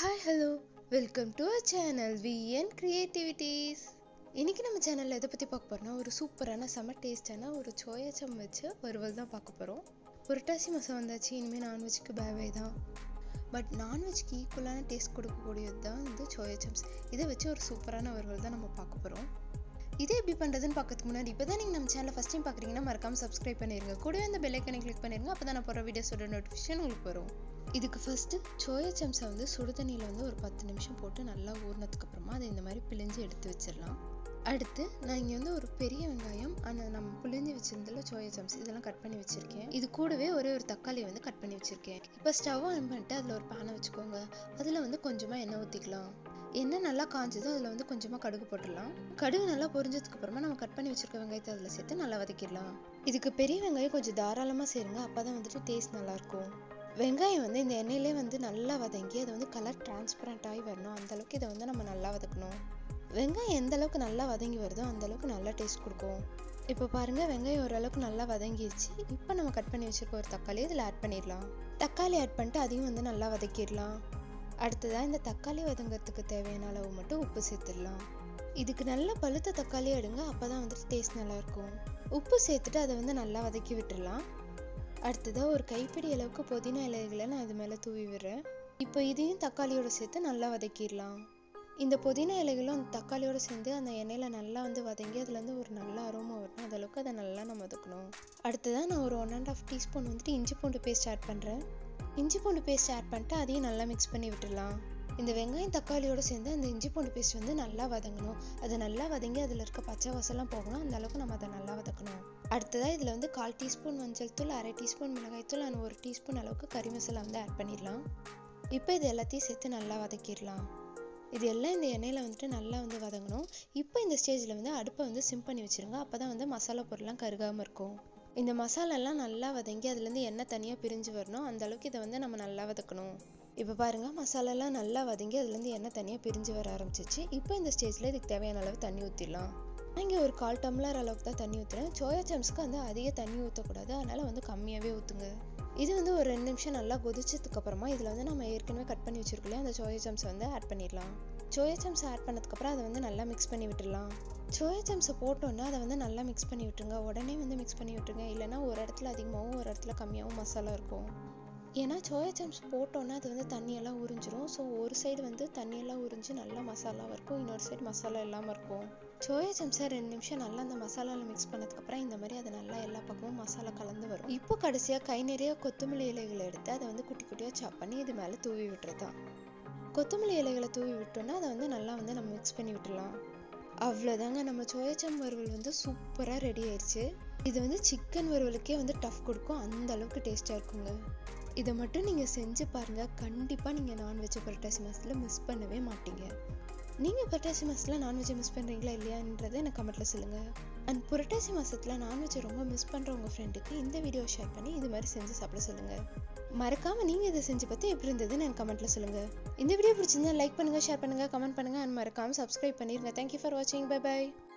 hi hello welcome to a channel VN creativities இன்னைக்கு நம்ம சேனலில் எதை பற்றி பார்க்க போறோம்னா ஒரு சூப்பரான செம டேஸ்டான ஒரு சோயாச்சம் வச்சு வறுவல் தான் பார்க்க போகிறோம் புரட்டாசி மாதம் வந்தாச்சு இனிமேல் நான்வெஜ்க்கு பேவே தான் பட் நான்வெஜ்க்கு ஈக்குவலான டேஸ்ட் கொடுக்கக்கூடியது தான் இந்த சோயா சம்ஸ் இதை வச்சு ஒரு சூப்பரான வறுவல் தான் நம்ம பார்க்க போகிறோம் இது எப்படி பண்ணுறதுன்னு பார்க்கறதுக்கு முன்னாடி இப்போ தான் நீங்கள் நம்ம சேனலை ஃபஸ்ட் டைம் பார்க்குறீங்கன்னா மறக்காம சப்ஸ்கிரைப் பண்ணிருங்க கூடவே அந்த பெல் ஐக்கனை கிளிக் பண்ணிருங்க அப்போ தான் நான் போகிற வீடியோஸோட நோட்டிஃபிகேஷன் உங்களுக்கு வரும் இதுக்கு ஃபஸ்ட்டு சோயா சம்ஸை வந்து சுடுதண்ணியில் வந்து ஒரு பத்து நிமிஷம் போட்டு நல்லா ஊறினதுக்கு அப்புறமா அதை இந்த மாதிரி பிழிஞ்சு எடுத்து வச்சிடலாம் அடுத்து நான் இங்கே வந்து ஒரு பெரிய வெங்காயம் அந்த நம்ம புளிஞ்சு வச்சிருந்தல சோயா சம்ஸ் இதெல்லாம் கட் பண்ணி வச்சிருக்கேன் இது கூடவே ஒரே ஒரு தக்காளி வந்து கட் பண்ணி வச்சிருக்கேன் இப்போ ஸ்டவ் ஆன் பண்ணிட்டு அதில் ஒரு பேனை வச்சுக்கோங்க அதில் வந்து கொஞ்சமாக எண்ணெய் ஊற்றிக்கலாம் எண்ணெய் நல்லா காஞ்சதும் அதில் வந்து கொஞ்சமாக கடுகு போட்டுடலாம் கடுகு நல்லா பொரிஞ்சதுக்கு அப்புறமா நம்ம கட் பண்ணி வச்சிருக்க வெங்காயத்தை அதில் சேர்த்து நல்லா வதக்கிடலாம் இதுக்கு பெரிய வெங்காயம் கொஞ்சம் தாராளமாக சேருங்க அப்போ தான் வந்துட்டு டேஸ்ட் நல்லாயிருக்கும் வெங்காயம் வந்து இந்த எண்ணெயிலே வந்து நல்லா வதங்கி அது வந்து கலர் டிரான்ஸ்பரண்ட் ஆகி வரணும் அந்த அளவுக்கு இதை வந்து நம்ம நல்லா வதக்கணும் வெங்காயம் எந்த அளவுக்கு நல்லா வதங்கி வருதோ அந்த அளவுக்கு நல்லா டேஸ்ட் கொடுக்கும் இப்போ பாருங்க வெங்காயம் ஓரளவுக்கு நல்லா வதங்கிடுச்சு இப்போ நம்ம கட் பண்ணி வச்சிருக்க ஒரு தக்காளி இதில் ஆட் பண்ணிடலாம் தக்காளி ஆட் பண்ணிட்டு அதையும் வந்து நல்லா வதக்கிடலாம் அடுத்ததாக இந்த தக்காளி வதங்கிறதுக்கு தேவையான அளவு மட்டும் உப்பு சேர்த்துடலாம் இதுக்கு நல்ல பழுத்த தக்காளி எடுங்க அப்போ தான் வந்துட்டு டேஸ்ட் நல்லாயிருக்கும் உப்பு சேர்த்துட்டு அதை வந்து நல்லா வதக்கி விட்டுடலாம் அடுத்ததாக ஒரு கைப்பிடி அளவுக்கு புதினா இலைகளை நான் இது மேலே தூவி விடுறேன் இப்போ இதையும் தக்காளியோட சேர்த்து நல்லா வதக்கிடலாம் இந்த புதினா இலைகளும் அந்த தக்காளியோட சேர்ந்து அந்த எண்ணெயில் நல்லா வந்து வதங்கி அதுலேருந்து ஒரு நல்ல அரோமா வரணும் அந்த அளவுக்கு அதை நல்லா நம்ம வதக்கணும் அடுத்ததாக நான் ஒரு ஒன் அண்ட் ஆஃப் டீஸ்பூன் வந்துட்டு இஞ்சி பூண்டு பேஸ்ட் ஆட் பண்ணுறேன் இஞ்சி பூண்டு பேஸ்ட் ஆட் பண்ணிட்டு அதையும் நல்லா மிக்ஸ் பண்ணி விட்டுடலாம் இந்த வெங்காயம் தக்காளியோட சேர்ந்து அந்த இஞ்சி பூண்டு பேஸ்ட் வந்து நல்லா வதங்கணும் அது நல்லா வதங்கி அதில் இருக்க பச்சை வாசம்லாம் போகணும் அந்த அளவுக்கு நம்ம அதை நல்லா வதக்கணும் அடுத்ததாக இதில் வந்து கால் டீஸ்பூன் மஞ்சள் தூள் அரை டீஸ்பூன் மிளகாய்த்தூள் அண்ட் ஒரு டீஸ்பூன் அளவுக்கு கறி மசாலா வந்து ஆட் பண்ணிடலாம் இப்போ இது எல்லாத்தையும் சேர்த்து நல்லா வதக்கிடலாம் இது எல்லாம் இந்த எண்ணெயில் வந்துட்டு நல்லா வந்து வதங்கணும் இப்போ இந்த ஸ்டேஜில் வந்து அடுப்பை வந்து சிம் பண்ணி வச்சுருங்க அப்போ தான் வந்து மசாலா பொருள்லாம் கருகாமல் இருக்கும் இந்த மசாலாலாம் நல்லா வதங்கி அதுலேருந்து எண்ணெய் தனியாக பிரிஞ்சு வரணும் அந்த அளவுக்கு இதை வந்து நம்ம நல்லா வதக்கணும் இப்போ பாருங்கள் மசாலாலாம் நல்லா வதங்கி அதுலேருந்து எண்ணெய் தனியாக பிரிஞ்சு வர ஆரம்பிச்சிச்சு இப்போ இந்த ஸ்டேஜில் இதுக்கு தேவையான அளவு தண்ணி ஊற்றிடலாம் இங்கே ஒரு கால் டம்ளர் அளவுக்கு தான் தண்ணி ஊற்றுறேன் சோயா சம்ஸ்க்கு வந்து அதிக தண்ணி ஊற்றக்கூடாது அதனால் வந்து கம்மியாகவே ஊற்றுங்க இது வந்து ஒரு ரெண்டு நிமிஷம் நல்லா கொதிச்சதுக்கு அப்புறமா இதில் வந்து நம்ம ஏற்கனவே கட் பண்ணி வச்சிருக்கோம் அந்த சோயா சம்ஸை வந்து ஆட் பண்ணிடலாம் சோயா சம்ஸ் ஆட் பண்ணதுக்கப்புறம் அதை வந்து நல்லா மிக்ஸ் பண்ணி விட்டுடலாம் சோயா சம்ஸை போட்டோன்னா அதை வந்து நல்லா மிக்ஸ் பண்ணி விட்டுருங்க உடனே வந்து மிக்ஸ் பண்ணி விட்டுருங்க இல்லைன்னா ஒரு இடத்துல அதிகமாகவும் ஒரு இடத்துல கம்மியாகவும் மசாலா இருக்கும் ஏன்னா சோயா சம்ஸ் போட்டோன்னா அது வந்து தண்ணியெல்லாம் உறிஞ்சிரும் ஸோ ஒரு சைடு வந்து தண்ணியெல்லாம் உறிஞ்சு நல்லா மசாலாவாக இருக்கும் இன்னொரு சைடு மசாலா இல்லாமல் இருக்கும் சோயா சம்ஸை ரெண்டு நிமிஷம் நல்லா அந்த மசாலாவில் மிக்ஸ் பண்ணதுக்கப்புறம் இந்த மாதிரி அது நல்லா எல்லா பக்கமும் மசாலா கலந்து வரும் இப்போ கடைசியாக கை நிறைய கொத்தமல்லி இலைகளை எடுத்து அதை வந்து குட்டி குட்டியாக சாப் பண்ணி இது மேலே தூவி விட்டுறதான் கொத்தமல்லி இலைகளை தூவி விட்டோன்னா அதை வந்து நல்லா வந்து நம்ம மிக்ஸ் பண்ணி விட்டுடலாம் அவ்வளோதாங்க நம்ம சோயாச்சம் வறுவல் வந்து சூப்பராக ரெடி ஆயிடுச்சு இது வந்து சிக்கன் வறுவலுக்கே வந்து டஃப் கொடுக்கும் அந்த அளவுக்கு டேஸ்ட்டாக இருக்குங்க இதை மட்டும் நீங்கள் செஞ்சு பாருங்கள் கண்டிப்பாக நீங்கள் நான்வெஜ் புரட்டாசி மாதத்தில் மிஸ் பண்ணவே மாட்டீங்க நீங்கள் புரட்டாசி மாதத்தில் நான்வெஜ்ஜை மிஸ் பண்ணுறீங்களா இல்லையான்றதை எனக்கு கமெண்ட்டில் சொல்லுங்கள் அண்ட் புரட்டாசி மாதத்தில் நான்வெஜ்ஜை ரொம்ப மிஸ் பண்ணுற உங்கள் ஃப்ரெண்டுக்கு இந்த வீடியோ ஷேர் பண்ணி இது மாதிரி செஞ்சு சாப்பிட சொல்லுங்கள் மறக்காமல் நீங்கள் இதை செஞ்சு பார்த்து எப்படி இருந்ததுன்னு எனக்கு கமெண்ட்டில் சொல்லுங்கள் இந்த வீடியோ பிடிச்சிருந்தா லைக் பண்ணுங்கள் ஷேர் பண்ணுங்கள் கமெண்ட் பண்ணுங்கள் அண்ட் மறக்காமல் சப்ஸ்கிரைப் பண்ணிடுங்க தேங்க்யூ ஃபார் வாட்சிங் பை பை